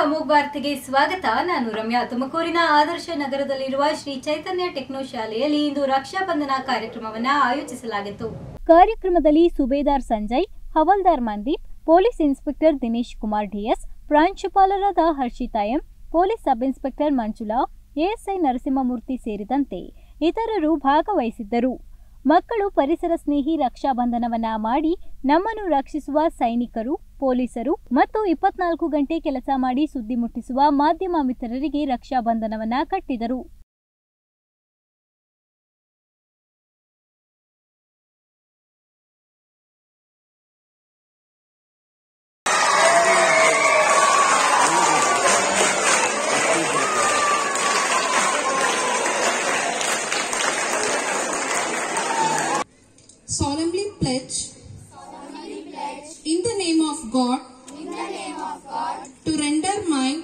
ಅಮೋಘ್ ವಾರ್ತೆಗೆ ಸ್ವಾಗತ ನಾನು ರಮ್ಯಾ ತುಮಕೂರಿನ ಆದರ್ಶ ನಗರದಲ್ಲಿರುವ ಶ್ರೀ ಚೈತನ್ಯ ಟೆಕ್ನೋ ಶಾಲೆಯಲ್ಲಿ ಇಂದು ರಕ್ಷಾಬಂಧನ ಕಾರ್ಯಕ್ರಮವನ್ನ ಆಯೋಜಿಸಲಾಗಿತ್ತು ಕಾರ್ಯಕ್ರಮದಲ್ಲಿ ಸುಬೇದಾರ್ ಸಂಜಯ್ ಹವಲ್ದಾರ್ Mandeep police inspector Dinesh Kumar DS ಪ್ರಾಂಶುಪಾಲರಾದ Harshita M police sub inspector Manjula ASI Narasimhamurthy ಸೇರಿದಂತೆ ಇತರರು ಭಾಗವಹಿಸಿದ್ದರು ಮಕ್ಕಳು ಪರಿಸರ ಸ್ನೇಹಿ ರಕ್ಷಾಬಂಧನವನ್ನ ಮಾಡಿ ನಮ್ಮನ್ನು ರಕ್ಷಿಸುವ ಸೈನಿಕರು ಪೊಲೀಸರು ಮತ್ತು ಇಪ್ಪತ್ನಾಲ್ಕು ಗಂಟೆ ಕೆಲಸ ಮಾಡಿ ಸುದ್ದಿ ಮುಟ್ಟಿಸುವ ಮಾಧ್ಯಮ ಮಿತ್ರರಿಗೆ ರಕ್ಷಾಬಂಧನವನ್ನ ಕಟ್ಟಿದರು solemnly pledge, in the name of God, to render my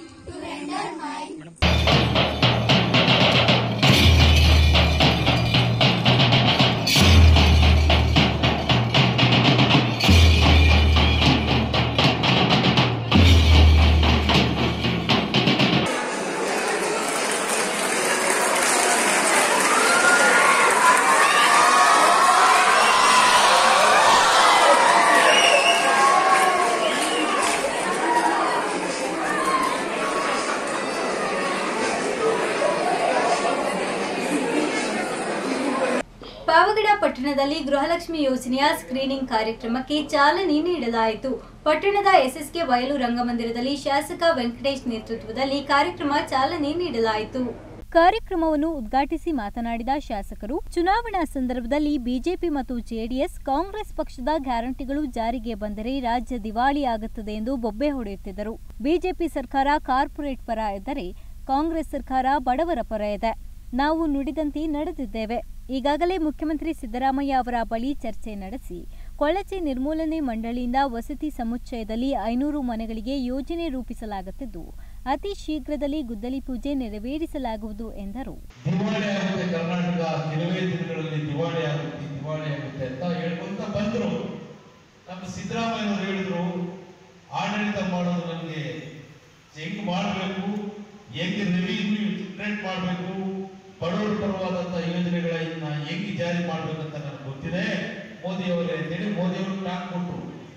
Pavagada ಪಟ್ಟಣದಲ್ಲಿ ಗೃಹಲಕ್ಷ್ಮಿ ಯೋಜನೆಯ ಸ್ಕ್ರೀನಿಂಗ್ ಕಾರ್ಯಕ್ರಮಕ್ಕೆ ಚಾಲನೆ ನೀಡಲಾಯಿತು ಪಟ್ಟಣದ ಎಸ್ಎಸ್ಕೆ ಬಯಲು ರಂಗಮಂದಿರದಲ್ಲಿ ಶಾಸಕ ವೆಂಕಟೇಶ್ ನೇತೃತ್ವದಲ್ಲಿ ಕಾರ್ಯಕ್ರಮ ಚಾಲನೆ ನೀಡಲಾಯಿತು ಕಾರ್ಯಕ್ರಮವನ್ನು ಉದ್ಘಾಟಿಸಿ ಮಾತನಾಡಿದ ಶಾಸಕರು ಚುನಾವಣಾ ಸಂದರ್ಭದಲ್ಲಿ ಬಿಜೆಪಿ ಮತ್ತು ಜೆಡಿಎಸ್ ಕಾಂಗ್ರೆಸ್ ಪಕ್ಷದ ಗ್ಯಾರಂಟಿಗಳು ಜಾರಿಗೆ ಬಂದರೆ ರಾಜ್ಯ ದಿವಾಳಿ ಆಗುತ್ತದೆ ಎಂದು ಬೊಬ್ಬೆ ಹೊಡೆಯುತ್ತಿದ್ದರು ಬಿಜೆಪಿ ಸರ್ಕಾರ ಕಾರ್ಪೊರೇಟ್ ಪರ ಇದ್ದರೆ ಕಾಂಗ್ರೆಸ್ ಸರ್ಕಾರ ಬಡವರ ಪರ ಇದೆ ನಾವು ನುಡಿದಂತೆ ನಡೆದಿದ್ದೇವೆ ಈಗಾಗಲೇ ಮುಖ್ಯಮಂತ್ರಿ ಸಿದ್ದರಾಮಯ್ಯ ಅವರ ಬಳಿ ಚರ್ಚೆ ನಡೆಸಿ ಕೊಳಚೆ ನಿರ್ಮೂಲನೆ ಮಂಡಳಿಯಿಂದ ವಸತಿ ಸಮುಚ್ಚಯದಲ್ಲಿ ಐನೂರು ಮನೆಗಳಿಗೆ ಯೋಜನೆ ರೂಪಿಸಲಾಗುತ್ತಿದ್ದು ಅತಿ ಶೀಘ್ರದಲ್ಲಿ ಗುದ್ದಲಿ ಪೂಜೆ ನೆರವೇರಿಸಲಾಗುವುದು ಎಂದರು ದಿವಾಳಿ ಆಗುತ್ತೆ ಕರ್ನಾಟಕ ಕೆಲವೇ ದಿನಗಳಲ್ಲಿ ದಿವಾಳಿ ಆಗುತ್ತೆ ದಿವಾಳಿ ಆಗುತ್ತೆ ಅಂತ ಹೇಳ್ಕೊಂತ ಬಂದ್ರು ನಮ್ಮ ಸಿದ್ದರಾಮಯ್ಯನವರು ಹೇಳಿದ್ರು ಆಡಳಿತ ಮಾಡೋದು ನನಗೆ ಹೆಂಗ್ ಮಾಡಬೇಕು ಹೆಂಗ್ ರೆವಿನ್ಯೂ ಜನರೇಟ್ ಮಾಡಬೇಕು ಬಡವರ ಪರವಾದಂತ ಯೋಜನೆಗಳನ್ನ ಹೆಂಗ್ ಜಾರಿ ಮಾಡ್ಬೇಕಂತ ನನಗೆ ಗೊತ್ತಿದೆ ಮೋದಿ ಅವರೇ ಅಂತೇಳಿ ಮೋದಿ ಅವರು ಟಾಕ್ ಕೊಟ್ರು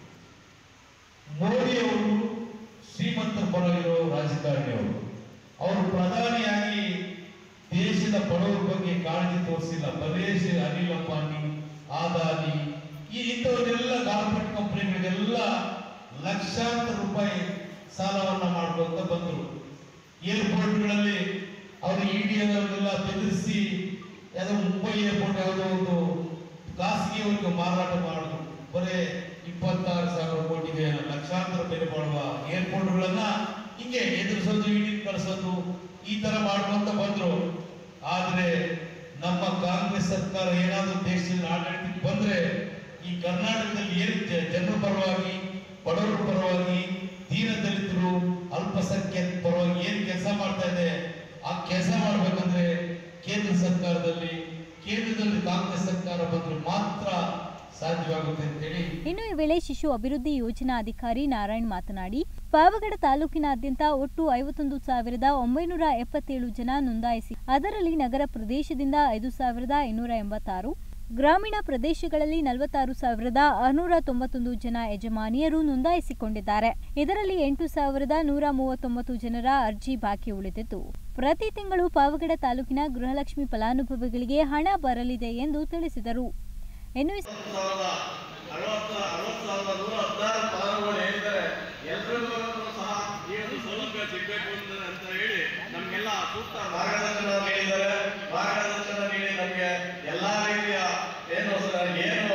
ಮೋದಿ ಅವರು ಶ್ರೀಮಂತರ ಪರ ಇರೋ ರಾಜಕಾರಣಿ ಅವರು ಅವರು ಪ್ರಧಾನಿಯಾಗಿ ದೇಶದ ಬಡವರ ಬಗ್ಗೆ ಕಾಳಜಿ ತೋರಿಸಿಲ್ಲ ಬರೇ ಶ್ರೀ ಅನಿಲ್ ಅಂಬಾನಿ ಆದಾನಿ ಈ ಇಂಥವನ್ನೆಲ್ಲ ಕಾರ್ಪೊರೇಟ್ ಕಂಪನಿಗಳಿಗೆಲ್ಲ ಲಕ್ಷಾಂತರ ರೂಪಾಯಿ ಸಾಲವನ್ನ ಮಾಡ್ಕೊಂತ ಬಂದರು ಏರ್ಪೋರ್ಟ್ಗಳಲ್ಲಿ ಅವರು ಇಡಿಯದವರೆಲ್ಲ ಬೆದರಿಸಿ ಯಾವುದೋ ಮುಂಬೈ ಏರ್ಪೋರ್ಟ್ ಯಾವುದೋ ಒಂದು ಖಾಸಗಿಯವರಿಗೆ ಮಾರಾಟ ಮಾಡಿದ್ರು ಬರೇ ಇಪ್ಪತ್ತಾರು ಸಾವಿರ ಕೋಟಿಗೆ ಲಕ್ಷಾಂತರ ಬೆಲೆ ಮಾಡುವ ಏರ್ಪೋರ್ಟ್ಗಳನ್ನ ಹಿಂಗೆ ಎದುರಿಸೋದು ಇಡಿ ಕಳಿಸೋದು ಈ ತರ ಮಾಡ್ಕೊಂತ ಬಂದ್ರು ಆದ್ರೆ ನಮ್ಮ ಕಾಂಗ್ರೆಸ್ ಸರ್ಕಾರ ಏನಾದ್ರೂ ದೇಶದಲ್ಲಿ ಆಡಳಿತಕ್ಕೆ ಬಂದ್ರೆ ಈ ಕರ್ನಾಟಕದಲ್ಲಿ ಏನ್ ಜ- ಜನರ ಪರವಾಗಿ ಬಡವರ ಪರವಾಗಿ ದೀನ ದಲಿತರು ಅಲ್ಪಸಂಖ್ಯಾತ ಪರವಾಗಿ ಏನ್ ಕೆಲಸ ಮಾಡ್ತಾ ಇದೆ ಆ ಕೆಲಸ ಮಾಡ್ಬೇಕಂದ್ರೆ ಕೇಂದ್ರ ಸರ್ಕಾರದಲ್ಲಿ ಕೇಂದ್ರದಲ್ಲಿ ಕಾಂಗ್ರೆಸ್ ಸರ್ಕಾರ ಬಂದ್ರೆ ಮಾತ್ರ ಸಾಧ್ಯವಾಗುತ್ತೆ ಅಂತೇಳಿ ಇನ್ನು ಈ ವೇಳೆ ಶಿಶು ಅಭಿವೃದ್ಧಿ ಯೋಜನಾ ಅಧಿಕಾರಿ ನಾರಾಯಣ್ ಮಾತನಾಡಿ ಪಾವಗಡ ತಾಲೂಕಿನಾದ್ಯಂತ ಒಟ್ಟು ಐವತ್ತೊಂದು ಸಾವಿರದ ಒಂಬೈನೂರ ಎಪ್ಪತ್ತೇಳು ಜನ ನೋಂದಾಯಿಸಿ ಅದರಲ್ಲಿ ನಗರ ಪ್ರದೇಶದಿಂದ ಐದು ಸಾವಿರದ ಇನ್ನೂರ ಎಂಬತ್ತಾರು ಗ್ರಾಮೀಣ ಪ್ರದೇಶಗಳಲ್ಲಿ ನಲವತ್ತಾರು ಸಾವಿರದ ಆರುನೂರ ತೊಂಬತ್ತೊಂದು ಜನ ಯಜಮಾನಿಯರು ನೋಂದಾಯಿಸಿಕೊಂಡಿದ್ದಾರೆ ಇದರಲ್ಲಿ ಎಂಟು ಸಾವಿರದ ನೂರ ಮೂವತ್ತೊಂಬತ್ತು ಜನರ ಅರ್ಜಿ ಬಾಕಿ ಉಳಿದಿದ್ದು ಪ್ರತಿ ತಿಂಗಳು ಪಾವಗಡ ತಾಲೂಕಿನ ಗೃಹಲಕ್ಷ್ಮಿ ಫಲಾನುಭವಿಗಳಿಗೆ ಹಣ ಬರಲಿದೆ ಎಂದು ತಿಳಿಸಿದರು ಇನ್ನು ಈ ಸಾವಿರದ ಅರವತ್ತು ಅರವತ್ತು ಸಾವಿರದ ನೂರ ಹದಿನಾರು ಫಲಾನುಭವಿಗಳು ಹೇಳಿದ್ದಾರೆ ಎಲ್ರಿಗೂ ಸಹ ಈ ಒಂದು ಸೌಲಭ್ಯ ಸಿಗಬೇಕು ಅಂತ ಅಂತ ಹೇಳಿ ನಮಗೆಲ್ಲ ಸೂಕ್ತ ಮಾರ್ಗದರ್ಶನ ನೀಡಿದ್ದಾರೆ ಮಾರ್ಗದರ್ಶನ ನೀಡಿ ನಮಗೆ ಎಲ್ಲಾ ರೀತಿಯ ಏನು ಸ- ಏನು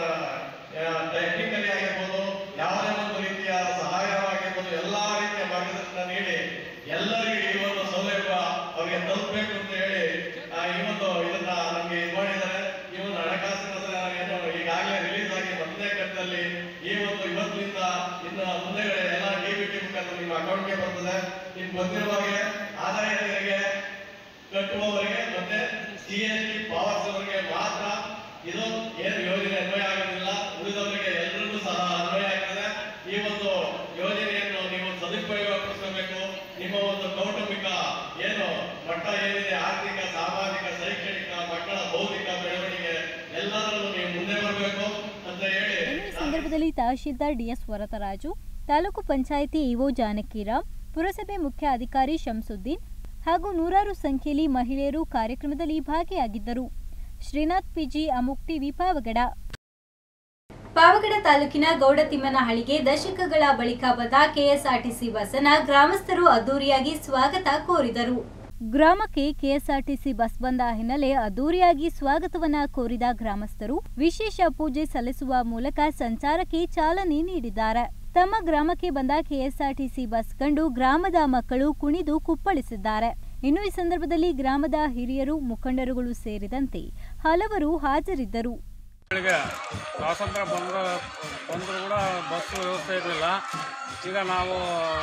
ಟೆಕ್ನಿಕಲಿ ಆಗಿರ್ಬೋದು ಯಾವುದೇ ಒಂದು ರೀತಿಯ ಸಹಾಯವಾಗಿರ್ಬೋದು ಎಲ್ಲಾ ರೀತಿಯ ಮಾರ್ಗದರ್ಶನ ನೀಡಿ ಎಲ್ಲರಿಗೂ ಈ ಒಂದು ಸೌಲಭ್ಯ ಅವರಿಗೆ ತಲುಪಬೇಕು ಅಂತ ಹೇಳಿ ಆ, ಈ ಒಂದು ಇದನ್ನ ನಮಗೆ ಇದು ಮಾಡಿದ್ದಾರೆ ಈ ಒಂದು ಹಣಕಾಸಿನ ಸ- ಏನು ಈಗಾಗಲೇ ರಿಲೀಸ್ ಆಗಿ ಮೊದಲನೇ ಕಂತಲ್ಲಿ ಈ ಒಂದು ಇವತ್ತಿನಿಂದ ಇನ್ನು ಮುಂದೆ ಎಲ್ಲ ಡಿಬಿಟಿ ಮುಖಾಂತರ ನಿಮ್ಮ ಅಕೌಂಟ್ಗೆ ಬರ್ತದೆ ನಿಮ್ಗೆ ಗೊತ್ತಿರುವ ಹಾಗೆ ಆದಾಯ ತೆರಿಗೆ ಕಟ್ಟುವವರಿಗೆ ಮತ್ತೆ ಸಿ ಎಸ್ ಟಿ ಪಾವತಿಸುವವರಿಗೆ ಮಾತ್ರ ಇದು ಏನು ಯೋಜನೆ ಅನ್ವಯ ಆಗೋದಿಲ್ಲ ಉಳಿದವರಿಗೆ ಎಲ್ಲರಿಗೂ ಸಹ ಅನ್ವಯ ಆಗ್ತದೆ ಈ ಒಂದು ಯೋಜನೆಯನ್ನು ನೀವು ಸದುಪಯೋಗಪಡಿಸಬೇಕು ಸಂದರ್ಭದಲ್ಲಿ ತಹಶೀಲ್ದಾರ್ ಡಿಎಸ್ ವರದರಾಜು ತಾಲೂಕು ಪಂಚಾಯಿತಿ ಇಒ ಜಾನಕಿರಾಮ್ ಪುರಸಭೆ ಮುಖ್ಯ ಅಧಿಕಾರಿ ಶಂಸುದ್ದೀನ್ ಹಾಗೂ ನೂರಾರು ಸಂಖ್ಯೆಯಲ್ಲಿ ಮಹಿಳೆಯರು ಕಾರ್ಯಕ್ರಮದಲ್ಲಿ ಭಾಗಿಯಾಗಿದ್ದರು ಶ್ರೀನಾಥ್ ಪಿಜಿ ಅಮುಕ್ ಟಿವಿ ಪಾವಗಡ ಪಾವಗಡ ತಾಲೂಕಿನ ಗೌಡತಿಮ್ಮನಹಳ್ಳಿಗೆ ದಶಕಗಳ ಬಳಿಕ ಬಂದ ಕೆಎಸ್ಆರ್ಟಿಸಿ ಬಸ್ಸನ್ನ ಗ್ರಾಮಸ್ಥರು ಅದ್ದೂರಿಯಾಗಿ ಸ್ವಾಗತ ಕೋರಿದರು ಗ್ರಾಮಕ್ಕೆ ಕೆಎಸ್ಆರ್ಟಿಸಿ ಬಸ್ ಬಂದ ಹಿನ್ನೆಲೆ ಅದ್ದೂರಿಯಾಗಿ ಸ್ವಾಗತವನ್ನ ಕೋರಿದ ಗ್ರಾಮಸ್ಥರು ವಿಶೇಷ ಪೂಜೆ ಸಲ್ಲಿಸುವ ಮೂಲಕ ಸಂಚಾರಕ್ಕೆ ಚಾಲನೆ ನೀಡಿದ್ದಾರೆ ತಮ್ಮ ಗ್ರಾಮಕ್ಕೆ ಬಂದ ಕೆಎಸ್ಆರ್ಟಿಸಿ ಬಸ್ ಕಂಡು ಗ್ರಾಮದ ಮಕ್ಕಳು ಕುಣಿದು ಕುಪ್ಪಳಿಸಿದ್ದಾರೆ ಇನ್ನು ಈ ಸಂದರ್ಭದಲ್ಲಿ ಗ್ರಾಮದ ಹಿರಿಯರು ಮುಖಂಡರುಗಳು ಸೇರಿದಂತೆ ಹಲವರು ಹಾಜರಿದ್ದರು ಗಳಿಗೆ ಸ್ವಾತಂತ್ರ್ಯ ಬಂದ ಬಂದರೂ ಕೂಡ ಬಸ್ ವ್ಯವಸ್ಥೆ ಇರಲಿಲ್ಲ ಈಗ ನಾವು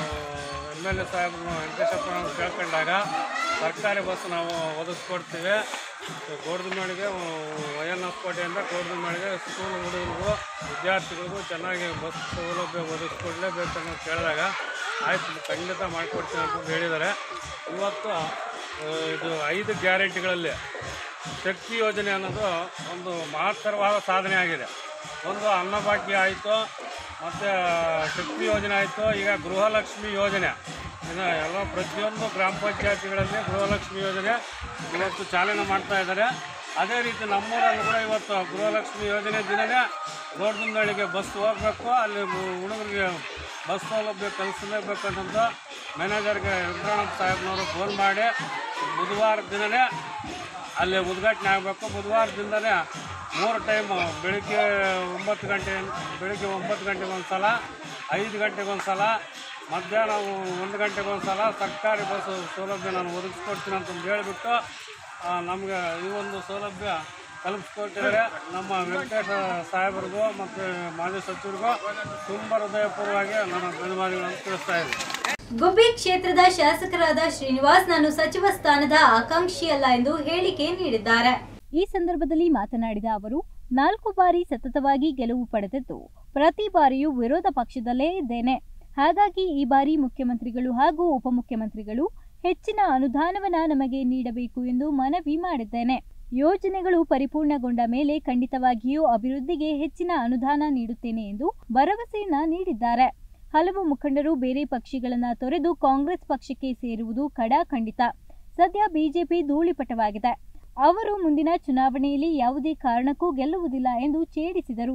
ಎಮ್ ಎಲ್ ಎ ಸಾಹೇಬ್ರು ವೆಂಕಟೇಶಪ್ಪನ ಕೇಳ್ಕೊಂಡಾಗ ಸರ್ಕಾರಿ ಬಸ್ ನಾವು ಒದಗಿಸ್ಕೊಡ್ತೀವಿ ಗೋಡ್ದಮೇಳಿಗೆ ವೈ ಎನ್ ಹೊಸಕೋಟೆಯಿಂದ ಗೋಡ್ದಮೇಳಿಗೆ ಸ್ಕೂಲ್ ಹುಡುಗರಿಗೂ ವಿದ್ಯಾರ್ಥಿಗಳಿಗೂ ಚೆನ್ನಾಗಿ ಬಸ್ ಸೌಲಭ್ಯ ಒದಗಿಸ್ಕೊಡ್ಲೇಬೇಕು ಅನ್ನೋದು ಕೇಳಿದಾಗ ಆಯ್ತು ಖಂಡಿತ ಮಾಡಿಕೊಡ್ತೀನಿ ಅಂತ ಹೇಳಿದ್ದಾರೆ ಇವತ್ತು ಆ, ಇದು ಐದು ಗ್ಯಾರಂಟಿಗಳಲ್ಲಿ ಶಕ್ತಿ ಯೋಜನೆ ಅನ್ನೋದು ಒಂದು ಮಹತ್ತರವಾದ ಸಾಧನೆ ಆಗಿದೆ ಒಂದು ಅನ್ನಭಾಗ್ಯ ಆಯಿತು ಮತ್ತು ಶಕ್ತಿ ಯೋಜನೆ ಆಯಿತು ಈಗ ಗೃಹಲಕ್ಷ್ಮಿ ಯೋಜನೆ ಇನ್ನು ಎಲ್ಲ ಪ್ರತಿಯೊಂದು ಗ್ರಾಮ ಪಂಚಾಯತಿಗಳಲ್ಲಿ ಗೃಹಲಕ್ಷ್ಮಿ ಯೋಜನೆ ಇವತ್ತು ಚಾಲನೆ ಮಾಡ್ತಾ ಇದ್ದಾರೆ ಅದೇ ರೀತಿ ನಮ್ಮೂರಲ್ಲೂ ಕೂಡ ಇವತ್ತು ಗೃಹಲಕ್ಷ್ಮಿ ಯೋಜನೆ ದಿನವೇ ಗೋಡ್ದುಂದಳಿಗೆ ಬಸ್ ಹೋಗಬೇಕು ಅಲ್ಲಿ ಹು- ಹುಡುಗರಿಗೆ ಬಸ್ ಸೌಲಭ್ಯ ಕಲಿಸಲೇಬೇಕು ಅಂತಂತ ಮ್ಯಾನೇಜರ್ಗೆ ವೆಂಕಟರಮಣ ಸಾಹೇಬ್ನವರು ಫೋನ್ ಮಾಡಿ ಬುಧವಾರ ದಿನವೇ ಅಲ್ಲಿ ಉದ್ಘಾಟನೆ ಆಗಬೇಕು ಬುಧವಾರದಿಂದಲೇ ಮೂರು ಟೈಮು ಬೆಳಿಗ್ಗೆ ಒಂಬತ್ತು ಗಂಟೆ ಬೆಳಿಗ್ಗೆ ಒಂಬತ್ತು ಗಂಟೆಗೆ ಒಂದು ಸಲ ಐದು ಗಂಟೆಗೆ ಒಂದು ಸಲ ಮಧ್ಯಾಹ್ನ ಒಂದು ಗಂಟೆಗೆ ಒಂದು ಸಲ ಸರ್ಕಾರಿ ಬಸ್ ಸೌಲಭ್ಯ ನಾನು ಒದಗಿಸ್ಕೊಡ್ತೀನಿ ಅಂತಂದು ಹೇಳಿಬಿಟ್ಟು ನಮಗೆ ಈ ಒಂದು ಸೌಲಭ್ಯ ತಲುಪಿಸ್ಕೊಟ್ಟಿದ್ದಾರೆ ನಮ್ಮ ವೆಂಕಟೇಶ ಸಾಹೇಬರಿಗೂ ಮತ್ತು ಮಾಜಿ ಸಚಿವರಿಗೂ ತುಂಬ ಹೃದಯಪೂರ್ವವಾಗಿ ನನ್ನ ಧನ್ಯವಾದಗಳನ್ನು ತಿಳಿಸ್ತಾ ಇದ್ದೀನಿ ಗುಬ್ಬಿ ಕ್ಷೇತ್ರದ ಶಾಸಕರಾದ ಶ್ರೀನಿವಾಸ್ ನಾನು ಸಚಿವ ಸ್ಥಾನದ ಆಕಾಂಕ್ಷಿಯಲ್ಲ ಎಂದು ಹೇಳಿಕೆ ನೀಡಿದ್ದಾರೆ ಈ ಸಂದರ್ಭದಲ್ಲಿ ಮಾತನಾಡಿದ ಅವರು ನಾಲ್ಕು ಬಾರಿ ಸತತವಾಗಿ ಗೆಲುವು ಪಡೆದಿದ್ದು ಪ್ರತಿ ಬಾರಿಯೂ ವಿರೋಧ ಪಕ್ಷದಲ್ಲೇ ಇದ್ದೇನೆ ಹಾಗಾಗಿ ಈ ಬಾರಿ ಮುಖ್ಯಮಂತ್ರಿಗಳು ಹಾಗೂ ಉಪಮುಖ್ಯಮಂತ್ರಿಗಳು ಹೆಚ್ಚಿನ ಅನುದಾನವನ್ನ ನಮಗೆ ನೀಡಬೇಕು ಎಂದು ಮನವಿ ಮಾಡಿದ್ದೇನೆ ಯೋಜನೆಗಳು ಪರಿಪೂರ್ಣಗೊಂಡ ಮೇಲೆ ಖಂಡಿತವಾಗಿಯೂ ಅಭಿವೃದ್ಧಿಗೆ ಹೆಚ್ಚಿನ ಅನುದಾನ ನೀಡುತ್ತೇನೆ ಎಂದು ಭರವಸೆಯನ್ನ ನೀಡಿದ್ದಾರೆ ಹಲವು ಮುಖಂಡರು ಬೇರೆ ಪಕ್ಷಗಳನ್ನ ತೊರೆದು ಕಾಂಗ್ರೆಸ್ ಪಕ್ಷಕ್ಕೆ ಸೇರುವುದು ಖಡಾಖಂಡಿತ ಸದ್ಯ ಬಿಜೆಪಿ ಧೂಳಿಪಟವಾಗಿದೆ ಅವರು ಮುಂದಿನ ಚುನಾವಣೆಯಲ್ಲಿ ಯಾವುದೇ ಕಾರಣಕ್ಕೂ ಗೆಲ್ಲುವುದಿಲ್ಲ ಎಂದು ಛೇಡಿಸಿದರು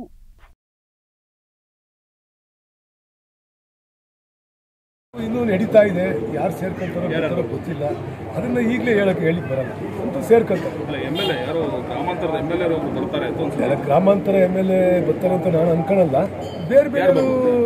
ಇನ್ನೂ ನಡೀತಾ ಇದೆ ಯಾರು ಸೇರ್ಕೊಂತಾರೋ ಬಿಡ್ತಾರೋ ಗೊತ್ತಿಲ್ಲ ಅದನ್ನ ಈಗಲೇ ಹೇಳಕ್ಕೆ ಹೇಳಿಕ್ ಬರಲ್ಲ ಅಂತೂ ಸೇರ್ಕೊಂತಾರೆ ಅಲ್ಲ ಎಮ್ ಎಲ್ ಎ ಯಾರೋ ಗ್ರಾಮಾಂತರದ ಎಮ್ ಎಲ್ ಎ ಒಬ್ರು ಬರ್ತಾರೆ ಅಂತ ಒಂದು ಎಲ್ಲ ಗ್ರಾಮಾಂತರ ಎಮ್ ಎಲ್ ಎ ಬರ್ತಾರೆ ಅಂತ ನಾನು ಅನ್ಕೊಳಲ್ಲ ಬೇರೆ ಬೇರೆ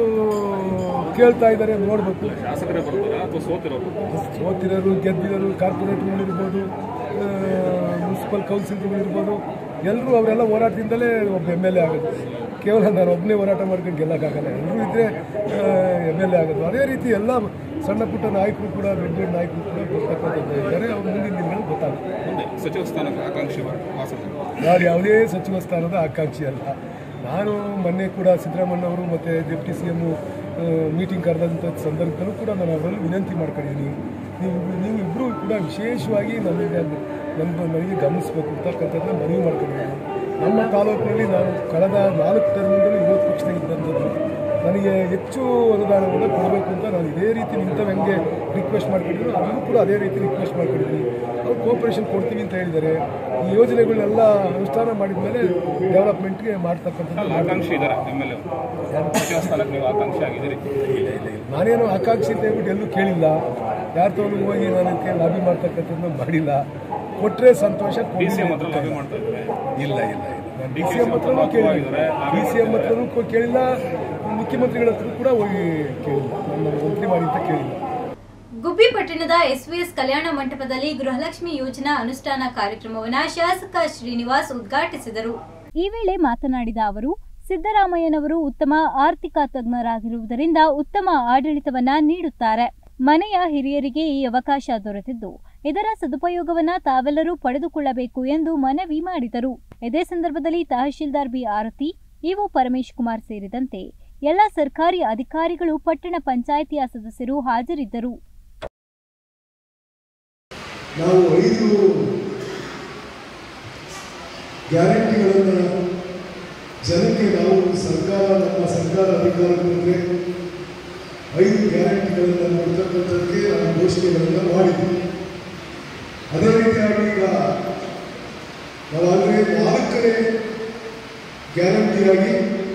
ಕೇಳ್ತಾ ಇದ್ದಾರೆ ನೋಡ್ಬೇಕು ಶಾಸಕರೇ ಬರ್ತಾರಾ ಅಥವಾ ಸೋತಿರೋರು ಸೋತಿರೋರು ಗೆದ್ದಿರೋರು ಕಾರ್ಪೊರೇಟರ್ಗಳಿರ್ಬೋದು ಮುನ್ಸಿಪಲ್ ಕೌನ್ಸಿಲ್ಗಳಿರ್ಬೋದು ಎಲ್ಲರೂ ಅವರೆಲ್ಲ ಹೋರಾಟದಿಂದಲೇ ಒಬ್ಬ ಎಮ್ ಎಲ್ ಎ ಆಗೋದು ಕೇವಲ ನಾನು ಒಬ್ಬನೇ ಹೋರಾಟ ಮಾಡ್ಕೊಂಡು ಗೆಲ್ಲಕ್ಕಾಗಲ್ಲ ಎಲ್ಲರೂ ಇದ್ದರೆ ಎಮ್ ಎಲ್ ಎ ಆಗೋದು ಅದೇ ರೀತಿ ಎಲ್ಲ ಸಣ್ಣ ಪುಟ್ಟ ನಾಯಕರು ಕೂಡ ದೊಡ್ಡ ದೊಡ್ಡ ನಾಯಕರು ಕೂಡ ಬರ್ತಕ್ಕಂಥದ್ದು ಇದ್ದಾರೆ ಅವ್ರ ಮುಂದಿನ ದಿನಗಳು ಗೊತ್ತಾಗುತ್ತೆ ಮುಂದೆ ಸಚಿವ ಸ್ಥಾನಕ್ಕೆ ಆಕಾಂಕ್ಷಿ ವಾಸನೆ ನಾನು ಯಾವುದೇ ಸಚಿವ ಸ್ಥಾನದ ಆಕಾಂಕ್ಷಿ ಅಲ್ಲ ನಾನು ಮೊನ್ನೆ ಕೂಡ ಸಿದ್ದರಾಮಯ್ಯವರು ಮತ್ತು ಡೆಪ್ಟಿ ಸಿ ಎಮ್ ಮೀಟಿಂಗ್ ಕರೆದಂಥ ಸಂದರ್ಭದಲ್ಲೂ ಕೂಡ ನಾನು ಅವರಲ್ಲಿ ವಿನಂತಿ ಮಾಡ್ಕೊಂಡಿದ್ದೀನಿ ನೀವು ನೀವು ಇಬ್ಬರು ಕೂಡ ವಿಶೇಷವಾಗಿ ನನಗೆ ನನ್ನ ನನಗೆ ಗಮನಿಸಬೇಕು ಅಂತಕ್ಕಂಥದ್ದನ್ನ ಮನವಿ ಮಾಡ್ಕೊಂಡಿದ್ದೀನಿ ನಮ್ಮ ತಾಲೂಕಿನಲ್ಲಿ ನಾನು ಕಳೆದ ನಾಲ್ಕು ಟರ್ಮಿಂದಲೂ ವಿರೋಧ ಪಕ್ಷದಾಗಿದ್ದಂಥದ್ದು ನನಗೆ ಹೆಚ್ಚು ಅನುದಾನವನ್ನು ಕೊಡಬೇಕು ಅಂತ ನಾನು ಇದೇ ರೀತಿ ನಿಂತ ಹೆಂಗೆ ರಿಕ್ವೆಸ್ಟ್ ಮಾಡ್ಕೊಂಡಿದ್ರು ಅದನ್ನು ಕೂಡ ಅದೇ ರೀತಿ ರಿಕ್ವೆಸ್ಟ್ ಮಾಡ್ಕೊಂಡಿದ್ದೀನಿ ಅವ್ರು ಕೋಪರೇಷನ್ ಕೊಡ್ತೀವಿ ಅಂತ ಹೇಳಿದ್ದಾರೆ ಈ ಯೋಜನೆಗಳನ್ನೆಲ್ಲ ಅನುಷ್ಠಾನ ಮಾಡಿದ ಮೇಲೆ ಡೆವಲಪ್ಮೆಂಟ್ಗೆ ಮಾಡ್ತಕ್ಕಂಥದ್ದು ಆಕಾಂಕ್ಷಿ ಇದ್ದಾರೆ ಎಮ್ ಎಲ್ ಎ ಸಚಿವ ಸ್ಥಾನಕ್ಕೆ ನೀವು ಆಕಾಂಕ್ಷಿ ಆಗಿದ್ದೀರಿ ನಾನೇನು ಆಕಾಂಕ್ಷಿ ಅಂತ ಹೇಳ್ಬಿಟ್ಟು ಎಲ್ಲೂ ಕೇಳಿಲ್ಲ ಯಾರ ತಗೊಂಡು ಹೋಗಿ ನಾನು ಅದಕ್ಕೆ ಲಾಬಿ ಮಾಡ್ತಕ್ಕಂಥದ್ದು ಮಾಡಿಲ್ಲ ಕೊಟ್ಟರೆ ಸಂತೋಷ ಡಿ ಸಿ ಎಂ ಹತ್ರ ಲಭ್ಯ ಮಾಡ್ತಾ ಇದ್ದಾರೆ ಇಲ್ಲ ಇಲ್ಲ ಇಲ್ಲ ನಾನು ಡಿ ಸಿ ಎಂ ಹತ್ರನೂ ಕೇಳಿಲ್ಲ ಡಿ ಸಿ ಎಂ ಹತ್ರನೂ ಕೊ- ಕೇಳಿಲ್ಲ ಮುಖ್ಯಮಂತ್ರಿಗಳ ಹತ್ರ ಕೂಡ ಹೋಗಿ ಕೇಳಿಲ್ಲ ನನ್ನ ಮಂತ್ರಿ ಮಾಡಿ ಅಂತ ಕೇಳಿಲ್ಲ ಗುಬ್ಬಿ ಪಟ್ಟಣದ ಎಸ್ವಿಎಸ್ ಕಲ್ಯಾಣ ಮಂಟಪದಲ್ಲಿ ಗೃಹಲಕ್ಷ್ಮಿ ಯೋಜನಾ ಅನುಷ್ಠಾನ ಕಾರ್ಯಕ್ರಮವನ್ನು ಶಾಸಕ ಶ್ರೀನಿವಾಸ್ ಉದ್ಘಾಟಿಸಿದರು ಈ ವೇಳೆ ಮಾತನಾಡಿದ ಅವರು ಸಿದ್ದರಾಮಯ್ಯನವರು ಉತ್ತಮ ಆರ್ಥಿಕ ತಜ್ಞರಾಗಿರುವುದರಿಂದ ಉತ್ತಮ ಆಡಳಿತವನ್ನ ನೀಡುತ್ತಾರೆ ಮನೆಯ ಹಿರಿಯರಿಗೆ ಈ ಅವಕಾಶ ದೊರೆತಿದ್ದು ಇದರ ಸದುಪಯೋಗವನ್ನ ತಾವೆಲ್ಲರೂ ಪಡೆದುಕೊಳ್ಳಬೇಕು ಎಂದು ಮನವಿ ಮಾಡಿದರು ಇದೇ ಸಂದರ್ಭದಲ್ಲಿ ತಹಶೀಲ್ದಾರ್ ಬಿ ಆರತಿ ಇವು ಪರಮೇಶ್ ಕುಮಾರ್ ಸೇರಿದಂತೆ ಎಲ್ಲ ಸರ್ಕಾರಿ ಅಧಿಕಾರಿಗಳು ಪಟ್ಟಣ ಪಂಚಾಯಿತಿಯ ಸದಸ್ಯರು ಹಾಜರಿದ್ದರು ನಾವು ಐದು ಗ್ಯಾರಂಟಿಗಳನ್ನು ಜನಕ್ಕೆ ನಾವು ಸರ್ಕಾರ ನಮ್ಮ ಸರ್ಕಾರ ಅಧಿಕಾರಕ್ಕೆ ಬಂದರೆ ಐದು ಗ್ಯಾರಂಟಿಗಳನ್ನು ಕೊಡ್ತಕ್ಕಂಥದ್ದಕ್ಕೆ ನಾವು ಘೋಷಣೆಗಳನ್ನು ಮಾಡಿದ್ವಿ ಅದೇ ರೀತಿಯಾಗಿ ಈಗ ನಾವಾಗಲೇ ನಾಲ್ಕನೇ ಗ್ಯಾರಂಟಿಯಾಗಿ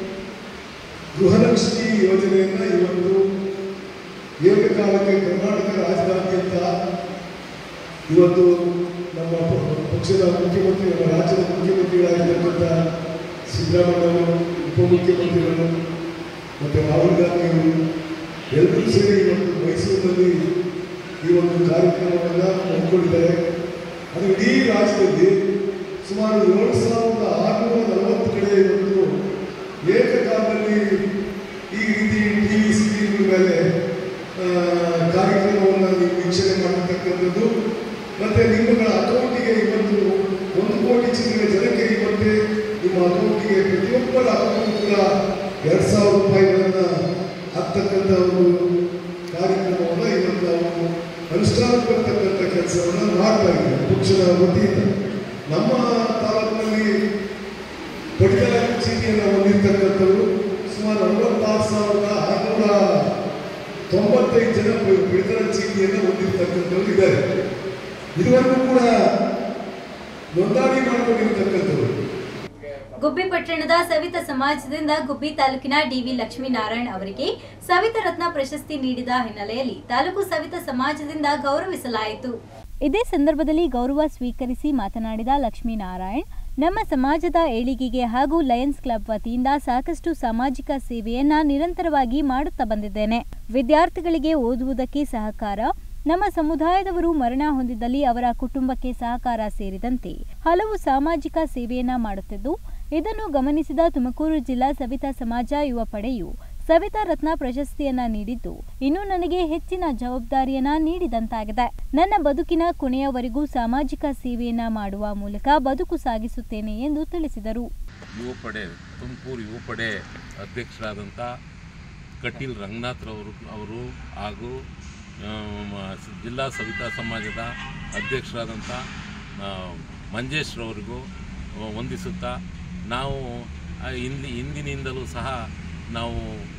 ಗೃಹಲಕ್ಷ್ಮಿ ಯೋಜನೆಯನ್ನು ಇವತ್ತು ಏಕಕಾಲಕ್ಕೆ ಕರ್ನಾಟಕ ರಾಜ್ಯದಾದ್ಯಂತ ಇವತ್ತು ನಮ್ಮ ಪ- ಪಕ್ಷದ ಮುಖ್ಯಮಂತ್ರಿ ನಮ್ಮ ರಾಜ್ಯದ ಮುಖ್ಯಮಂತ್ರಿಗಳಾಗಿರ್ತಕ್ಕಂಥ ಸಿದ್ದರಾಮಯ್ಯವರು ಉಪಮುಖ್ಯಮಂತ್ರಿಗಳು ಮತ್ತು ರಾಹುಲ್ ಗಾಂಧಿ ಅವರು ಎಲ್ಲರೂ ಸೇರಿ ಇವತ್ತು ಮೈಸೂರಿನಲ್ಲಿ ಈ ಒಂದು ಕಾರ್ಯಕ್ರಮವನ್ನು ಹಮ್ಮಿಕೊಂಡಿದ್ದಾರೆ ಅದು ಇಡೀ ರಾಜ್ಯದಲ್ಲಿ ಸುಮಾರು ಏಳು ಸಾವಿರದ ಆರುನೂರ ನಲವತ್ತು ಕಡೆ ಇವತ್ತು ಏಕಕಾಲದಲ್ಲಿ ಈ ರೀತಿ ಟಿ ವಿ ಸ್ಕ್ರೀನ್ಗಳ ಮೇಲೆ ಆ, ಕಾರ್ಯಕ್ರಮವನ್ನು ನೀವು ವೀಕ್ಷಣೆ ಮಾಡತಕ್ಕಂಥದ್ದು ಮತ್ತು ನಿಮ್ಮಗಳ ಅಕೌಂಟಿಗೆ ಇವತ್ತು ಒಂದು ಕೋಟಿ ಚಿಲ್ಲರೆ ಜನಕ್ಕೆ ಇವತ್ತೇ ನಿಮ್ಮ ಅಕೌಂಟಿಗೆ ಪ್ರತಿಯೊಬ್ಬರ ಅಕೌಂಟ್ ಕೂಡ ಎರಡು ಸಾವಿರ ರೂಪಾಯಿಗಳನ್ನು ಹಾಕ್ತಕ್ಕಂಥ ಒಂದು ಕಾರ್ಯಕ್ರಮವನ್ನು ಇವತ್ತು ನಾವು ಅನುಷ್ಠಾನ ಬರ್ತಕ್ಕಂಥ ಕೆಲಸವನ್ನು ಮಾಡ್ತಾ ಇದ್ದೀವಿ ಪಕ್ಷದ ವತಿಯಿಂದ ನಮ್ಮ ತಾಲೂಕಿನಲ್ಲಿ ಪಡಿತರ ಚೀಟಿಯನ್ನು ಹೊಂದಿರತಕ್ಕಂಥವರು ಸುಮಾರು ಅರವತ್ತಾರು ಸಾವಿರದ ಆರುನೂರ ತೊಂಬತ್ತೈದು ಜನ ಪಡಿ- ಪಡಿತರ ಚೀಟಿಯನ್ನು ಹೊಂದಿರತಕ್ಕಂಥವ್ರು ಇದ್ದಾರೆ ಇದುವರೆಗೂ ಕೂಡ ನೋಂದಣಿ ಮಾಡಿಕೊಂಡಿರ್ತಕ್ಕಂಥವ್ರು ಗುಬ್ಬಿ ಪಟ್ಟಣದ ಸವಿತ ಸಮಾಜದಿಂದ ಗುಬ್ಬಿ ತಾಲೂಕಿನ ಡಿವಿ ಲಕ್ಷ್ಮೀನಾರಾಯಣ್ ಅವರಿಗೆ ಸವಿತ ರತ್ನ ಪ್ರಶಸ್ತಿ ನೀಡಿದ ಹಿನ್ನೆಲೆಯಲ್ಲಿ ತಾಲೂಕು ಸವಿತ ಸಮಾಜದಿಂದ ಗೌರವಿಸಲಾಯಿತು ಇದೇ ಸಂದರ್ಭದಲ್ಲಿ ಗೌರವ ಸ್ವೀಕರಿಸಿ ಮಾತನಾಡಿದ ಲಕ್ಷ್ಮೀನಾರಾಯಣ್ ನಮ್ಮ ಸಮಾಜದ ಏಳಿಗೆಗೆ ಹಾಗೂ ಲಯನ್ಸ್ ಕ್ಲಬ್ ವತಿಯಿಂದ ಸಾಕಷ್ಟು ಸಾಮಾಜಿಕ ಸೇವೆಯನ್ನ ನಿರಂತರವಾಗಿ ಮಾಡುತ್ತಾ ಬಂದಿದ್ದೇನೆ ವಿದ್ಯಾರ್ಥಿಗಳಿಗೆ ಓದುವುದಕ್ಕೆ ಸಹಕಾರ ನಮ್ಮ ಸಮುದಾಯದವರು ಮರಣ ಹೊಂದಿದಲ್ಲಿ ಅವರ ಕುಟುಂಬಕ್ಕೆ ಸಹಕಾರ ಸೇರಿದಂತೆ ಹಲವು ಸಾಮಾಜಿಕ ಸೇವೆಯನ್ನ ಮಾಡುತ್ತಿದ್ದು ಇದನ್ನು ಗಮನಿಸಿದ ತುಮಕೂರು ಜಿಲ್ಲಾ ಸವಿತಾ ಸಮಾಜ ಯುವ ಪಡೆಯು ಸವಿತಾ ರತ್ನ ಪ್ರಶಸ್ತಿಯನ್ನ ನೀಡಿದ್ದು ಇನ್ನು ನನಗೆ ಹೆಚ್ಚಿನ ಜವಾಬ್ದಾರಿಯನ್ನ ನೀಡಿದಂತಾಗಿದೆ ನನ್ನ ಬದುಕಿನ ಕೊನೆಯವರೆಗೂ ಸಾಮಾಜಿಕ ಸೇವೆಯನ್ನ ಮಾಡುವ ಮೂಲಕ ಬದುಕು ಸಾಗಿಸುತ್ತೇನೆ ಎಂದು ತಿಳಿಸಿದರು ಯುವ ಪಡೆ ತುಮಕೂರು ಯುವ ಪಡೆ ಅಧ್ಯಕ್ಷರಾದಂಥ ಕಟೀಲ್ ರಂಗನಾಥ್ರವರು ಅವರು ಹಾಗೂ ಆ, ಮ- ಸ- ಜಿಲ್ಲಾ ಸವಿತಾ ಸಮಾಜದ ಅಧ್ಯಕ್ಷರಾದಂಥ ಆ, ಮಂಜೇಶ್ರವರಿಗೂ ಆ, ವಂದಿಸುತ್ತಾ ನಾವು ಆ, ಹಿಂದಿ ಹಿಂದಿನಿಂದಲೂ ಸಹ ನಾವು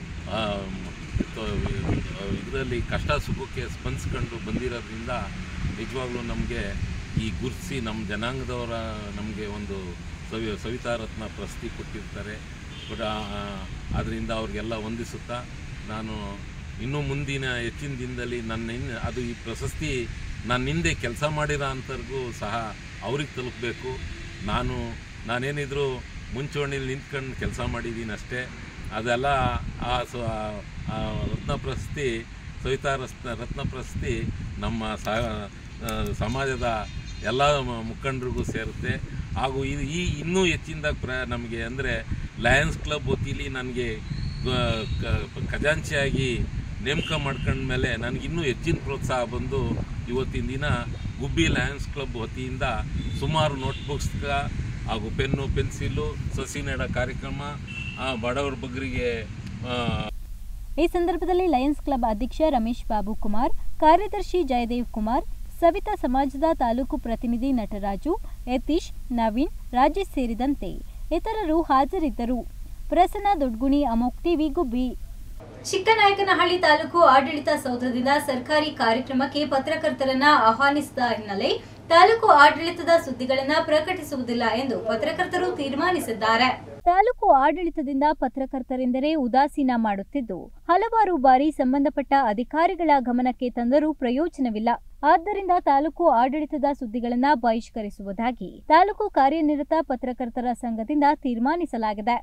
ಇದರಲ್ಲಿ ಕಷ್ಟ ಸುಖಕ್ಕೆ ಸ್ಪಂದಿಸ್ಕೊಂಡು ಬಂದಿರೋದ್ರಿಂದ ನಿಜವಾಗ್ಲೂ ನಮಗೆ ಈ ಗುರುತಿಸಿ ನಮ್ಮ ಜನಾಂಗದವರ ನಮಗೆ ಒಂದು ಸವಿ ಸವಿತಾ ರತ್ನ ಪ್ರಶಸ್ತಿ ಕೊಟ್ಟಿರ್ತಾರೆ ಬಟ್ ಅದರಿಂದ ಅವ್ರಿಗೆಲ್ಲ ವಂದಿಸುತ್ತಾ ನಾನು ಇನ್ನೂ ಮುಂದಿನ ಹೆಚ್ಚಿನ ದಿನದಲ್ಲಿ ನನ್ನ ಇನ್ನು ಅದು ಈ ಪ್ರಶಸ್ತಿ ನನ್ನ ಹಿಂದೆ ಕೆಲಸ ಮಾಡಿರೋ ಅಂಥವ್ರಿಗೂ ಸಹ ಅವ್ರಿಗೆ ತಲುಪಬೇಕು ನಾನು ನಾನೇನಿದ್ರು ಮುಂಚೂಣಿಲಿ ನಿಂತ್ಕೊಂಡು ಕೆಲಸ ಮಾಡಿದ್ದೀನಿ ಅಷ್ಟೇ ಅದೆಲ್ಲ ಆ ಸ ಆ ರತ್ನ ಪ್ರಶಸ್ತಿ ಸವಿತಾ ರತ್ನ ರತ್ನ ಪ್ರಶಸ್ತಿ ನಮ್ಮ ಸ ಆ, ಸಮಾಜದ ಎಲ್ಲ ಮ- ಮುಖಂಡರಿಗೂ ಸೇರುತ್ತೆ ಹಾಗೂ ಇದು ಈ ಇನ್ನೂ ಹೆಚ್ಚಿನದಾಗ ಪ್ರ ನಮಗೆ ಅಂದರೆ ಲಯನ್ಸ್ ಕ್ಲಬ್ ವತಿಲಿ ನನಗೆ ಖಜಾಂಚಿಯಾಗಿ ನೇಮಕ ಮಾಡ್ಕೊಂಡ್ಮೇಲೆ ನನಗೆ ಇನ್ನೂ ಹೆಚ್ಚಿನ ಪ್ರೋತ್ಸಾಹ ಬಂದು ಇವತ್ತಿನ ದಿನ ಗುಬ್ಬಿ ಲಯನ್ಸ್ ಕ್ಲಬ್ ವತಿಯಿಂದ ಸುಮಾರು ನೋಟ್ಬುಕ್ಸ್ ಹಾಗೂ ಪೆನ್ನು ಪೆನ್ಸಿಲು ಸಸಿ ನೆಡ ಕಾರ್ಯಕ್ರಮ ಆ, ಬಡವರ ಬಗ್ಗರಿಗೆ ಆ, ಈ ಸಂದರ್ಭದಲ್ಲಿ ಲಯನ್ಸ್ ಕ್ಲಬ್ ಅಧ್ಯಕ್ಷ ರಮೇಶ್ ಬಾಬು ಕುಮಾರ್ ಕಾರ್ಯದರ್ಶಿ ಜಯದೇವ್ ಕುಮಾರ್ ಸವಿತಾ ಸಮಾಜದ ತಾಲೂಕು ಪ್ರತಿನಿಧಿ ನಟರಾಜು ಯತೀಶ್ ನವೀನ್ ರಾಜೇಶ್ ಸೇರಿದಂತೆ ಇತರರು ಹಾಜರಿದ್ದರು ಪ್ರಸನ್ನ ದೊಡ್ಗುಣಿ ಅಮೋಕ್ ಟಿವಿ ಗುಬ್ಬಿ ಚಿಕ್ಕನಾಯಕನಹಳ್ಳಿ ತಾಲೂಕು ಆಡಳಿತ ಸೌಧದಿಂದ ಸರ್ಕಾರಿ ಕಾರ್ಯಕ್ರಮಕ್ಕೆ ಪತ್ರಕರ್ತರನ್ನ ಆಹ್ವಾನಿಸಿದ ಹಿನ್ನೆಲೆ ತಾಲೂಕು ಆಡಳಿತದ ಸುದ್ದಿಗಳನ್ನ ಪ್ರಕಟಿಸುವುದಿಲ್ಲ ಎಂದು ಪತ್ರಕರ್ತರು ತೀರ್ಮಾನಿಸಿದ್ದಾರೆ ತಾಲೂಕು ಆಡಳಿತದಿಂದ ಪತ್ರಕರ್ತರೆಂದರೆ ಉದಾಸೀನ ಮಾಡುತ್ತಿದ್ದು ಹಲವಾರು ಬಾರಿ ಸಂಬಂಧಪಟ್ಟ ಅಧಿಕಾರಿಗಳ ಗಮನಕ್ಕೆ ತಂದರೂ ಪ್ರಯೋಜನವಿಲ್ಲ ಆದ್ದರಿಂದ ತಾಲೂಕು ಆಡಳಿತದ ಸುದ್ದಿಗಳನ್ನ ಬಹಿಷ್ಕರಿಸುವುದಾಗಿ ತಾಲೂಕು ಕಾರ್ಯನಿರತ ಪತ್ರಕರ್ತರ ಸಂಘದಿಂದ ತೀರ್ಮಾನಿಸಲಾಗಿದೆ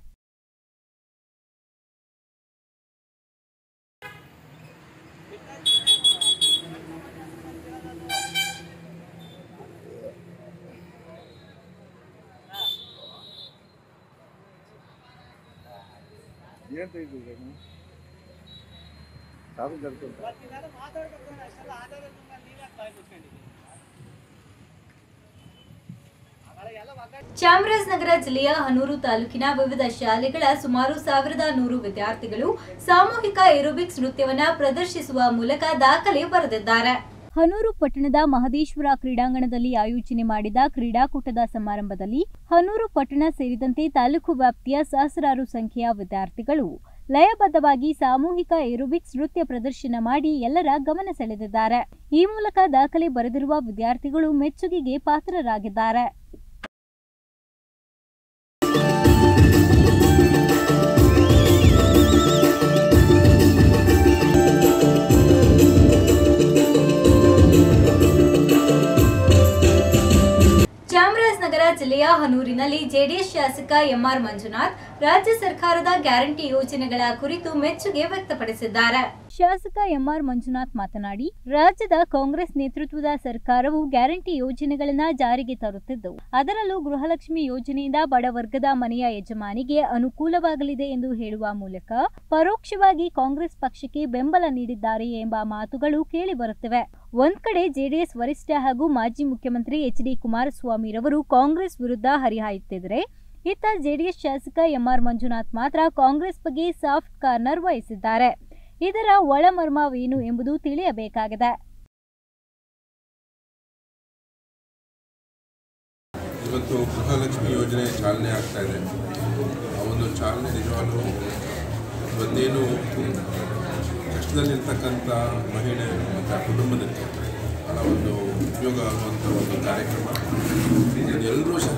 ಚಾಮರಾಜನಗರ ಜಿಲ್ಲೆಯ ಹನೂರು ತಾಲೂಕಿನ ವಿವಿಧ ಶಾಲೆಗಳ ಸುಮಾರು ಸಾವಿರದ ನೂರು ವಿದ್ಯಾರ್ಥಿಗಳು ಸಾಮೂಹಿಕ ಏರೋಬಿಕ್ಸ್ ನೃತ್ಯವನ್ನ ಪ್ರದರ್ಶಿಸುವ ಮೂಲಕ ದಾಖಲೆ ಬರೆದಿದ್ದಾರೆ ಹನೂರು ಪಟ್ಟಣದ ಮಹದೇಶ್ವರ ಕ್ರೀಡಾಂಗಣದಲ್ಲಿ ಆಯೋಜನೆ ಮಾಡಿದ ಕ್ರೀಡಾಕೂಟದ ಸಮಾರಂಭದಲ್ಲಿ ಹನೂರು ಪಟ್ಟಣ ಸೇರಿದಂತೆ ತಾಲೂಕು ವ್ಯಾಪ್ತಿಯ ಸಹಸ್ರಾರು ಸಂಖ್ಯೆಯ ವಿದ್ಯಾರ್ಥಿಗಳು ಲಯಬದ್ಧವಾಗಿ ಸಾಮೂಹಿಕ ಏರೋಬಿಕ್ಸ್ ನೃತ್ಯ ಪ್ರದರ್ಶನ ಮಾಡಿ ಎಲ್ಲರ ಗಮನ ಸೆಳೆದಿದ್ದಾರೆ ಈ ಮೂಲಕ ದಾಖಲೆ ಬರೆದಿರುವ ವಿದ್ಯಾರ್ಥಿಗಳು ಮೆಚ್ಚುಗೆಗೆ ಪಾತ್ರರಾಗಿದ್ದಾರೆ ಚಾಮರಾಜನಗರ ಜಿಲ್ಲೆಯ ಹನೂರಿನಲ್ಲಿ ಜೆಡಿಎಸ್ ಶಾಸಕ ಎಂಆರ್ ಮಂಜುನಾಥ್ ರಾಜ್ಯ ಸರ್ಕಾರದ ಗ್ಯಾರಂಟಿ ಯೋಜನೆಗಳ ಕುರಿತು ಮೆಚ್ಚುಗೆ ವ್ಯಕ್ತಪಡಿಸಿದ್ದಾರೆ ಶಾಸಕ ಎಂಆರ್ ಮಂಜುನಾಥ್ ಮಾತನಾಡಿ ರಾಜ್ಯದ ಕಾಂಗ್ರೆಸ್ ನೇತೃತ್ವದ ಸರ್ಕಾರವು ಗ್ಯಾರಂಟಿ ಯೋಜನೆಗಳನ್ನ ಜಾರಿಗೆ ತರುತ್ತಿದ್ದು ಅದರಲ್ಲೂ ಗೃಹಲಕ್ಷ್ಮಿ ಯೋಜನೆಯಿಂದ ಬಡವರ್ಗದ ಮನೆಯ ಯಜಮಾನಿಗೆ ಅನುಕೂಲವಾಗಲಿದೆ ಎಂದು ಹೇಳುವ ಮೂಲಕ ಪರೋಕ್ಷವಾಗಿ ಕಾಂಗ್ರೆಸ್ ಪಕ್ಷಕ್ಕೆ ಬೆಂಬಲ ನೀಡಿದ್ದಾರೆ ಎಂಬ ಮಾತುಗಳು ಕೇಳಿಬರುತ್ತಿವೆ ಒಂದ್ ಕಡೆ ಜೆಡಿಎಸ್ ವರಿಷ್ಠ ಹಾಗೂ ಮಾಜಿ ಮುಖ್ಯಮಂತ್ರಿ ಎಚ್ ಡಿ ಕುಮಾರಸ್ವಾಮಿರವರು ಕಾಂಗ್ರೆಸ್ ವಿರುದ್ಧ ಹರಿಹಾಯುತ್ತಿದ್ರೆ ಇತ್ತ ಜೆಡಿಎಸ್ ಶಾಸಕ ಎಂಆರ್ ಮಂಜುನಾಥ್ ಮಾತ್ರ ಕಾಂಗ್ರೆಸ್ ಬಗ್ಗೆ ಸಾಫ್ಟ್ ಕಾರ್ನರ್ ವಹಿಸಿದ್ದಾರೆ ಇದರ ಒಳಮರ್ಮವೇನು ಎಂಬುದು ತಿಳಿಯಬೇಕಾಗಿದೆ ಇವತ್ತು ಗೃಹಲಕ್ಷ್ಮಿ ಯೋಜನೆ ಚಾಲನೆ ಆಗ್ತಾ ಇದೆ ಆ ಒಂದು ಚಾಲನೆ ನಿಜವಾಗ್ಲೂ ಇವತ್ತೇನು ಕಷ್ಟದಲ್ಲಿರ್ತಕ್ಕಂಥ ಮಹಿಳೆ ಮತ್ತು ಆ ಕುಟುಂಬದಕ್ಕೆ ಬಹಳ ಒಂದು ಉಪಯೋಗ ಆಗುವಂಥ ಒಂದು ಕಾರ್ಯಕ್ರಮ ಎಲ್ಲರೂ ಸಹ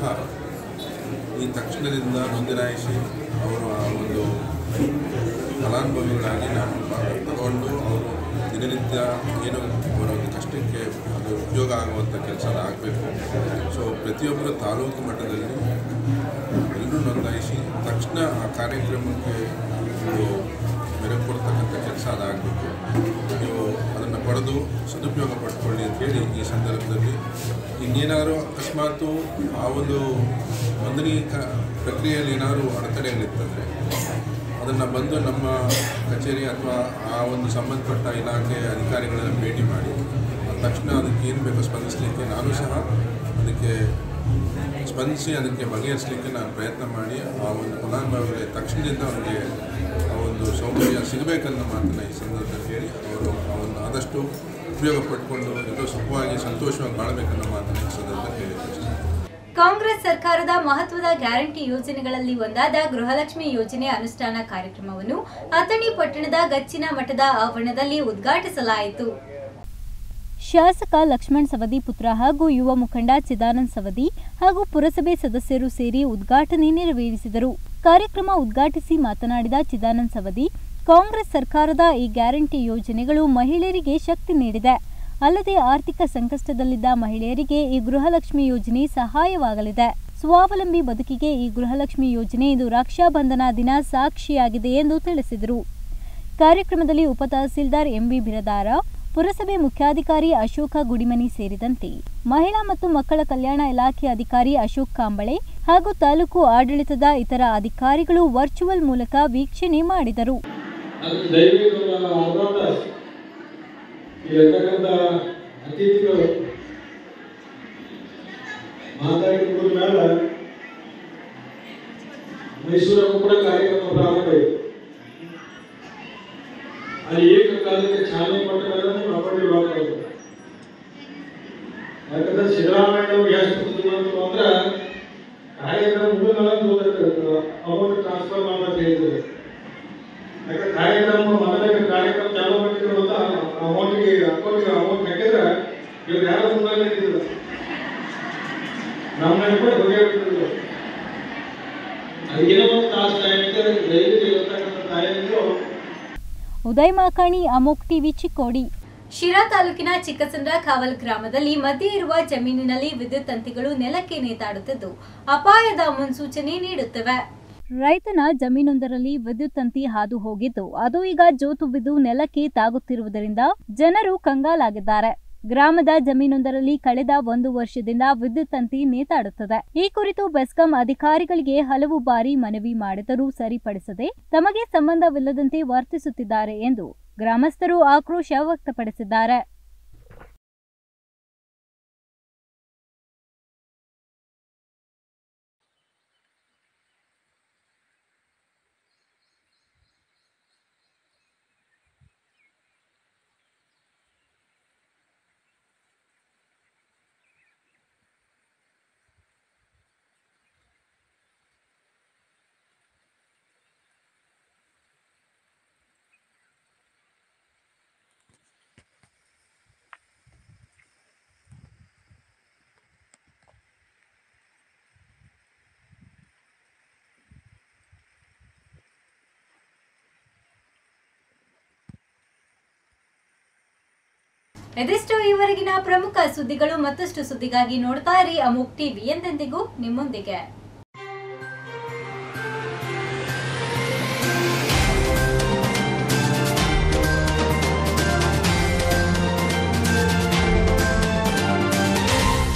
ಈ ತಕ್ಷಣದಿಂದ ನೋಂದಣಾಯಿಸಿ ಅವರು ಆ ಒಂದು ಫಲಾನುಭವಿಗಳಾಗಿ ನಾವು ತಗೊಂಡು ಅವರು ದಿನನಿತ್ಯ ಏನು ಅವರ ಒಂದು ಕಷ್ಟಕ್ಕೆ ಅದು ಉಪಯೋಗ ಆಗುವಂಥ ಕೆಲಸ ಆಗಬೇಕು ಸೊ ಪ್ರತಿಯೊಬ್ಬರು ತಾಲೂಕು ಮಟ್ಟದಲ್ಲಿ ಎಲ್ಲರೂ ನೋಂದಾಯಿಸಿ ತಕ್ಷಣ ಆ ಕಾರ್ಯಕ್ರಮಕ್ಕೆ ಒಂದು ಮೆರುಗು ಕೊಡ್ತಕ್ಕಂಥ ಕೆಲಸ ಅದಾಗಬೇಕು ನೀವು ಅದನ್ನು ಪಡೆದು ಸದುಪಯೋಗ ಪಡ್ಕೊಳ್ಳಿ ಅಂತೇಳಿ ಈ ಸಂದರ್ಭದಲ್ಲಿ ಇನ್ನೇನಾದರೂ ಅಕಸ್ಮಾತು ಆ ಒಂದು ನೋಂದಣಿ ಕ ಪ್ರಕ್ರಿಯೆಯಲ್ಲಿ ಏನಾದರೂ ಅಡೆತಡೆಗಳಿತ್ತಂದರೆ ಅದನ್ನು ಬಂದು ನಮ್ಮ ಕಚೇರಿ ಅಥವಾ ಆ ಒಂದು ಸಂಬಂಧಪಟ್ಟ ಇಲಾಖೆ ಅಧಿಕಾರಿಗಳನ್ನು ಭೇಟಿ ಮಾಡಿ ಅದ್ ತಕ್ಷಣ ಅದಕ್ಕೆ ಏನು ಬೇಕೋ ಸ್ಪಂದಿಸಲಿಕ್ಕೆ ನಾನು ಸಹ ಅದಕ್ಕೆ ಸ್ಪಂದಿಸಿ ಅದಕ್ಕೆ ಬಗೆಹರಿಸಲಿಕ್ಕೆ ನಾನು ಪ್ರಯತ್ನ ಮಾಡಿ ಆ ಒಂದು ಫಲಾನುಭವಿಗಳಿಗೆ ತಕ್ಷಣದಿಂದ ಅವರಿಗೆ ಆ ಒಂದು ಸೌಕರ್ಯ ಸಿಗಬೇಕನ್ನೋ ಮಾತನ್ನು ಈ ಸಂದರ್ಭದಲ್ಲಿ ಹೇಳಿ ಅವರು ಆ ಒಂದು ಆದಷ್ಟು ಉಪಯೋಗ ಪಡ್ಕೊಂಡು ಎಲ್ಲರೂ ಸುಖವಾಗಿ ಸಂತೋಷವಾಗಿ ಬಾಳಬೇಕನ್ನೋ ಮಾತನ್ನು ಈ ಸಂದರ್ಭದಲ್ಲಿ ಹೇಳಿ ಕಾಂಗ್ರೆಸ್ ಸರ್ಕಾರದ ಮಹತ್ವದ ಗ್ಯಾರಂಟಿ ಯೋಜನೆಗಳಲ್ಲಿ ಒಂದಾದ ಗೃಹಲಕ್ಷ್ಮಿ ಯೋಜನೆ ಅನುಷ್ಠಾನ ಕಾರ್ಯಕ್ರಮವನ್ನು ಅಥಣಿ ಪಟ್ಟಣದ ಗಚ್ಚಿನ ಮಠದ ಆವರಣದಲ್ಲಿ ಉದ್ಘಾಟಿಸಲಾಯಿತು ಶಾಸಕ ಲಕ್ಷ್ಮಣ್ ಸವದಿ ಪುತ್ರ ಹಾಗೂ ಯುವ ಮುಖಂಡ ಚಿದಾನಂದ್ ಸವದಿ ಹಾಗೂ ಪುರಸಭೆ ಸದಸ್ಯರು ಸೇರಿ ಉದ್ಘಾಟನೆ ನೆರವೇರಿಸಿದರು ಕಾರ್ಯಕ್ರಮ ಉದ್ಘಾಟಿಸಿ ಮಾತನಾಡಿದ ಚಿದಾನಂದ್ ಸವದಿ ಕಾಂಗ್ರೆಸ್ ಸರ್ಕಾರದ ಈ ಗ್ಯಾರಂಟಿ ಯೋಜನೆಗಳು ಮಹಿಳೆಯರಿಗೆ ಶಕ್ತಿ ನೀಡಿದೆ ಅಲ್ಲದೆ ಆರ್ಥಿಕ ಸಂಕಷ್ಟದಲ್ಲಿದ್ದ ಮಹಿಳೆಯರಿಗೆ ಈ ಗೃಹಲಕ್ಷ್ಮಿ ಯೋಜನೆ ಸಹಾಯವಾಗಲಿದೆ ಸ್ವಾವಲಂಬಿ ಬದುಕಿಗೆ ಈ ಗೃಹಲಕ್ಷ್ಮಿ ಯೋಜನೆ ಇದು ರಕ್ಷಾಬಂಧನ ದಿನ ಸಾಕ್ಷಿಯಾಗಿದೆ ಎಂದು ತಿಳಿಸಿದರು ಕಾರ್ಯಕ್ರಮದಲ್ಲಿ ಉಪ ತಹಸೀಲ್ದಾರ್ ಎಂವಿ ಬಿರದಾರ ಪುರಸಭೆ ಮುಖ್ಯಾಧಿಕಾರಿ ಅಶೋಕ ಗುಡಿಮನಿ ಸೇರಿದಂತೆ ಮಹಿಳಾ ಮತ್ತು ಮಕ್ಕಳ ಕಲ್ಯಾಣ ಇಲಾಖೆ ಅಧಿಕಾರಿ ಅಶೋಕ್ ಕಾಂಬಳೆ ಹಾಗೂ ತಾಲೂಕು ಆಡಳಿತದ ಇತರ ಅಧಿಕಾರಿಗಳು ವರ್ಚುವಲ್ ಮೂಲಕ ವೀಕ್ಷಣೆ ಮಾಡಿದರು ಅದು ದಯವಿಟ್ಟು ಅವರಾದ ಇಲ್ಲಿರ್ತಕ್ಕಂಥ ಅತಿಥಿಗಳು ಮಾತಾಡಿದ ಮೇಲೆ ಮೈಸೂರಲ್ಲೂ ಕೂಡ ಕಾರ್ಯಕ್ರಮ ಪ್ರಾರಂಭ ಆಯಿತು ಅಲ್ಲಿ ಏಕಕಾಲಕ್ಕೆ ಚಾಲನೆ ಕೊಟ್ಟರೆಲ್ಲ ಅಪಡಿ ಮಾಡ್ತಾರೆ ಯಾಕಂದ್ರೆ ಸಿದ್ದರಾಮಯ್ಯ ಅವ್ರು ಎಷ್ಟು ಬುದ್ಧಿವಂತರು ಅಂದ್ರೆ ಕಾರ್ಯಕ್ರಮ ಮುಗಿದ ಅಮೌಂಟ್ ಟ್ರಾನ್ಸ್ಫರ್ ಮಾಡ್ಬೇಕು ಹೇಳಿದ್ರು ಯಾಕಂದ್ರೆ ಕಾರ್ಯಕ್ರಮ ಮೊದಲನೇ ಕಾರ್ಯಕ್ರಮ ಚಾಲೂ ಮಾಡಿದ್ರು ಅಂತ ಅಮೌಂಟ್ಗೆ ಅಕೌಂಟ್ಗೆ ಅಮೌಂಟ್ ಹಾಕಿದ್ರೆ ಇವ್ರು ಯಾರು ಮುಂದೆ ನಿಂತಿದ್ರು ನಮ್ಮ ಕೂಡ ಬಗೆಹರಿಸಿದ್ರು ಅದಕ್ಕಿಂತ ಒಂದು ತಾಸು ಟೈಮ್ ದಯವಿಟ್ಟು ಇರತಕ್ಕಂಥ ತಾಯಿಯಂದ್ರು ಉದಯ್ ಮಾಕಾಣಿ ಅಮೋಕ್ ಟಿವಿ ಚಿಕ್ಕೋಡಿ ಶಿರಾ ತಾಲೂಕಿನ ಚಿಕ್ಕಸಂದ್ರ ಕಾವಲ್ ಗ್ರಾಮದಲ್ಲಿ ಮಧ್ಯೆ ಇರುವ ಜಮೀನಿನಲ್ಲಿ ವಿದ್ಯುತ್ ತಂತಿಗಳು ನೆಲಕ್ಕೆ ನೇತಾಡುತ್ತಿದ್ದು ಅಪಾಯದ ಮುನ್ಸೂಚನೆ ನೀಡುತ್ತವೆ ರೈತನ ಜಮೀನೊಂದರಲ್ಲಿ ವಿದ್ಯುತ್ ತಂತಿ ಹಾದು ಹೋಗಿದ್ದು ಅದು ಈಗ ಜೋತು ಬಿದ್ದು ನೆಲಕ್ಕೆ ತಾಗುತ್ತಿರುವುದರಿಂದ ಜನರು ಕಂಗಾಲಾಗಿದ್ದಾರೆ ಗ್ರಾಮದ ಜಮೀನೊಂದರಲ್ಲಿ ಕಳೆದ ಒಂದು ವರ್ಷದಿಂದ ವಿದ್ಯುತ್ ತಂತಿ ನೇತಾಡುತ್ತದೆ ಈ ಕುರಿತು ಬೆಸ್ಕಾಂ ಅಧಿಕಾರಿಗಳಿಗೆ ಹಲವು ಬಾರಿ ಮನವಿ ಮಾಡಿದರೂ ಸರಿಪಡಿಸದೆ ತಮಗೆ ಸಂಬಂಧವಿಲ್ಲದಂತೆ ವರ್ತಿಸುತ್ತಿದ್ದಾರೆ ಎಂದು ಗ್ರಾಮಸ್ಥರು ಆಕ್ರೋಶ ವ್ಯಕ್ತಪಡಿಸಿದ್ದಾರೆ ಇದಿಷ್ಟು ಈವರೆಗಿನ ಪ್ರಮುಖ ಸುದ್ದಿಗಳು ಮತ್ತಷ್ಟು ಸುದ್ದಿಗಾಗಿ ನೋಡ್ತಾ ಇರಿ ಅಮುಕ್ ಟಿವಿ ಎಂದೆಂದಿಗೂ ನಿಮ್ಮೊಂದಿಗೆ